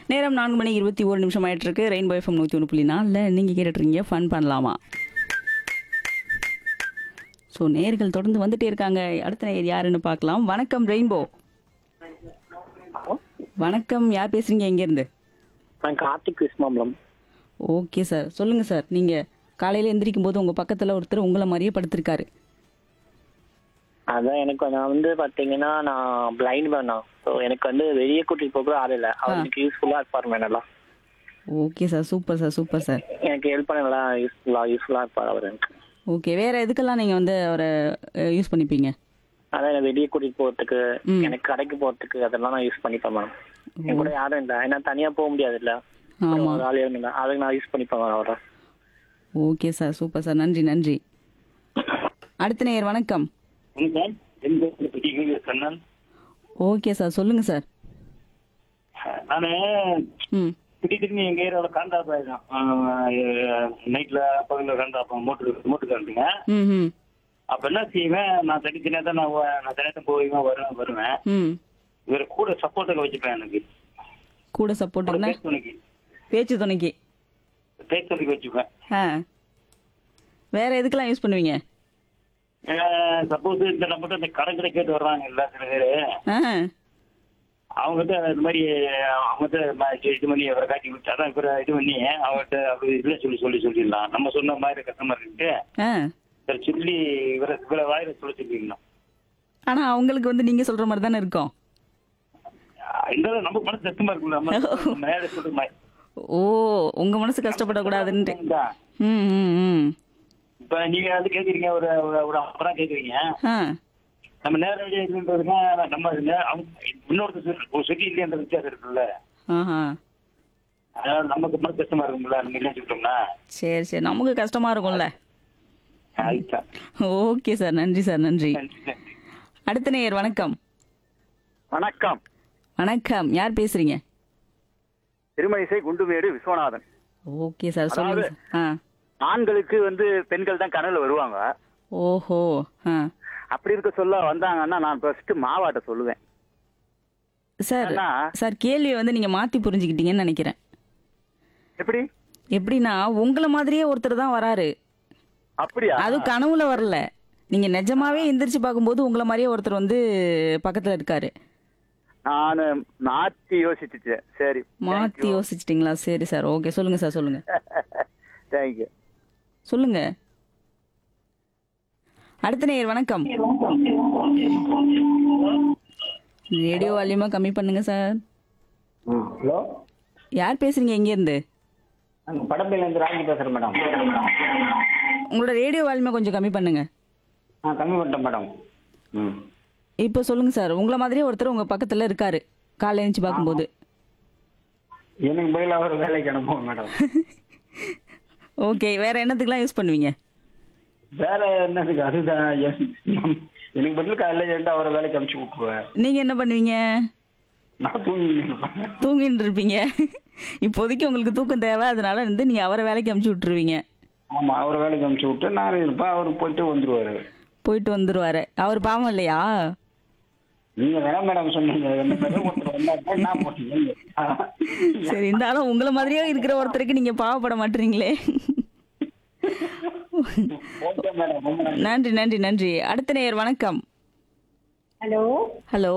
நேரம் நான்கு மணி இருபத்தி ஒரு நிமிஷம் ஆயிட்டு இருக்கு ரெயின்போ எஃப்எம் நூற்றி ஒன்று புள்ளி நாலில் நீங்கள் கேட்டுட்ருக்கீங்க ஃபன் பண்ணலாமா ஸோ நேர்கள் தொடர்ந்து வந்துட்டே இருக்காங்க அடுத்த நேர் யாருன்னு பார்க்கலாம் வணக்கம் ரெயின்போ வணக்கம் யார் பேசுறீங்க எங்கேருந்து நான் கார்த்திக் விஸ்மாம்பலம் ஓகே சார் சொல்லுங்கள் சார் நீங்கள் காலையில் எந்திரிக்கும் போது உங்கள் பக்கத்தில் ஒருத்தர் உங்களை மாதிரியே படுத்திருக்காரு அதான் எனக்கு நான் வந்து பாத்தீங்கன்னா நான் பிளைண்ட் மேனா ஸோ எனக்கு வந்து வெளியே கூட்டிட்டு போக கூட ஆள் இல்லை அவர் எனக்கு யூஸ்ஃபுல்லா இருப்பார் மேனெல்லாம் okay sir super sir super sir எனக்கு ஹெல்ப் பண்ண நல்லா யூஸ்ஃபுல்லா யூஸ்ஃபுல்லா இருப்பார் அவர் எனக்கு ஓகே வேறு எதுக்கெல்லாம் நீங்கள் வந்து அவரை யூஸ் பண்ணிப்பீங்க அதான் எனக்கு வெளியே கூட்டிட்டு போறதுக்கு ம். எனக்கு கடைக்கு போறதுக்கு அதெல்லாம் நான் யூஸ் பண்ணிப்பேன் மேம் என் கூட யாரும் இல்லை ஏன்னா தனியா போக முடியாது இல்ல ஆமாம் ஒரு ஆள் இருந்தா அதுக்கு நான் யூஸ் பண்ணிப்பேன் அவரை ஓகே சார் சூப்பர் சார் நன்றி நன்றி அடுத்த நேயர் வணக்கம் கண்ணன் ஓகே சார் சொல்லுங்கள் சார் நானு ம் திடீர்னு எங்க ஏரியாவில் கரண்ட் ஆஃப் ஆயிடும் நைட்ல பகல்ல கரண்ட் ஆஃப் மோட்டர் மோட்டர் கரண்ட்டுங்க ம் ம் அப்ப என்ன செய்வேன் நான் தனித்தனியா தான் நான் வ- நான் தனியாக தான் போவேன் வருவேன் வருவேன் ம் இவர் கூட சப்போர்ட்டுக்கு வச்சுப்பேன் எனக்கு கூட சப்போர்ட்டுன்னா பேச்சு துணைக்கு பேச்சு துணைக்கு பேச்சு துணைக்கு வச்சுப்பேன் ஆ வேற எதுக்கெல்லாம் யூஸ் பண்ணுவீங்க சப்போஸ் இந்த நம்மகிட்ட இந்த கடன் கடை கேட்டு வர்றாங்க இல்ல சில பேரு ஆ அவங்ககிட்ட இது மாதிரி அவங்ககிட்ட ம- இது பண்ணி அவரை காட்டி விட்டு அதான் இவரை இது பண்ணி அவர்கிட்ட அப்படி இல்லை சொல்லி சொல்லி சொல்லிடலாம் நம்ம சொன்ன மாதிரி கஸ்டமர் இருக்கு ஆ சரி சொல்லி இவரை இவரை வாயில சொல்ல சொல்லிடலாம் ஆனால் அவங்களுக்கு வந்து நீங்கள் சொல்கிற மாதிரி தானே இருக்கும் இருந்தாலும் நம்ம மனசு கஷ்டமா இருக்குல்ல நம்ம மேலே சொல்ற மாதிரி ஓ உங்கள் மனசு கஷ்டப்படக்கூடாதுன்ட்டு தான். ம் ம் ம் இப்ப நீங்க வந்து கேக்குறீங்க ஒரு ஒரு ஒரு ஐம்பது ரூபா கேக்குறீங்க ஆ நம்ம நேரடியாக இருக்குன்றதுன்னா நம்ம நே- அவங்க இன்னொருத்தர் சொல்லி- ஒரு சொல்லி இல்லையன்ற வித்தியாசம் இருக்குல்ல ஆஹா அதனால நமக்கு மனசு கஷ்டமா இருக்கும்ல நம்ம இல்லைன்னு சொல்லிட்டோம்னா சரி சரி நமக்கு கஷ்டமாக இருக்கும்ல அதுதான் ஓகே சார் நன்றி சார் நன்றி நன்றி, நன்றி. அடுத்த நேயர் வணக்கம் வணக்கம் வணக்கம் யார் பேசுறீங்க திருமணிசை குண்டுமேடு விஸ்வநாதன் ஓகே சார் சொல்லுங்க சார். ஆ ஆண்களுக்கு வந்து பெண்கள் தான் கனவுல வருவாங்க ஓஹோ ஆ அப்படி இருக்க சொல்ல வந்தாங்கன்னா நான் ஃபர்ஸ்ட் மாவாட்ட சொல்லுவேன் சார் அண்ணா. சார் கேள்வியை வந்து நீங்கள் மாற்றி புரிஞ்சுக்கிட்டீங்கன்னு நினைக்கிறேன் எப்படி எப்படின்னா உங்களை மாதிரியே ஒருத்தர் தான் வராரு அப்படியா அதுவும் கனவுல வரல நீங்க நிஜமாவே எந்திரிச்சு பார்க்கும்போது உங்களை மாதிரியே ஒருத்தர் வந்து பக்கத்துல இருக்காரு நான் மாத்தி யோசிச்சுட்டேன் சரி மாத்தி யோசிச்சிட்டீங்களா சரி சார் ஓகே சொல்லுங்க சார் சொல்லுங்க தேங்க்யூ சொல்லுங்க அடுத்த நேயர் வணக்கம் ரேடியோ வால்யூமா கம்மி பண்ணுங்க சார் ஹலோ யார் பேசுறீங்க எங்க இருந்து நாங்கள் படப்பிலேருந்து ராஜி பேசுகிறேன் மேடம் உங்களோட ரேடியோ வால்யூமை கொஞ்சம் கம்மி பண்ணுங்க ஆ கம்மி பண்ணிட்டேன் மேடம் ம் இப்போ சொல்லுங்க சார் உங்களை மாதிரியே ஒருத்தர் உங்க பக்கத்துல இருக்காரு காலைல எழுந்துச்சு பார்க்கும்போது எனக்கு பதிலாக ஒரு வேலைக்கு அனுப்புவோம் மேடம் ஓகே வேற என்னத்துக்குலாம் யூஸ் பண்ணுவீங்க வேலை என்னதுக்கு அதுதான் என்- எனக்கு பதில் காலையில் எழுந்து அவரை வேலைக்கு அனுப்பிச்சு விட்டுருவேன் நீங்க என்ன பண்ணுவீங்க நான் தூங்கி இருப்பேன். தூங்கிட்டு இருப்பீங்க இப்போதைக்கு உங்களுக்கு தூக்கம் தேவை அதனால வந்து நீங்க அவரை வேலைக்கு அமுச்சு விட்டுருவீங்க ஆமா அவரை வேலைக்கு அனுப்பிச்சு விட்டு நானும் இருப்பேன் அவர் போயிட்டு வந்துருவாரு போயிட்டு வந்துருவாரு அவர் பாவம் இல்லையா நீங்க வேணா மேடம் சொன்னீங்க என்ன மேடம் ஒருத்தர் வந்தாருன்னா நான் போட்டீங்க சரி இருந்தாலும் உங்களை மாதிரியே இருக்கிற ஒருத்தருக்கு நீங்க பாவப்பட மாட்டீங்களே ஓகே மேடம் ரொம்ப நன்றி. நன்றி நன்றி நன்றி அடுத்த நேயர் வணக்கம் ஹலோ ஹலோ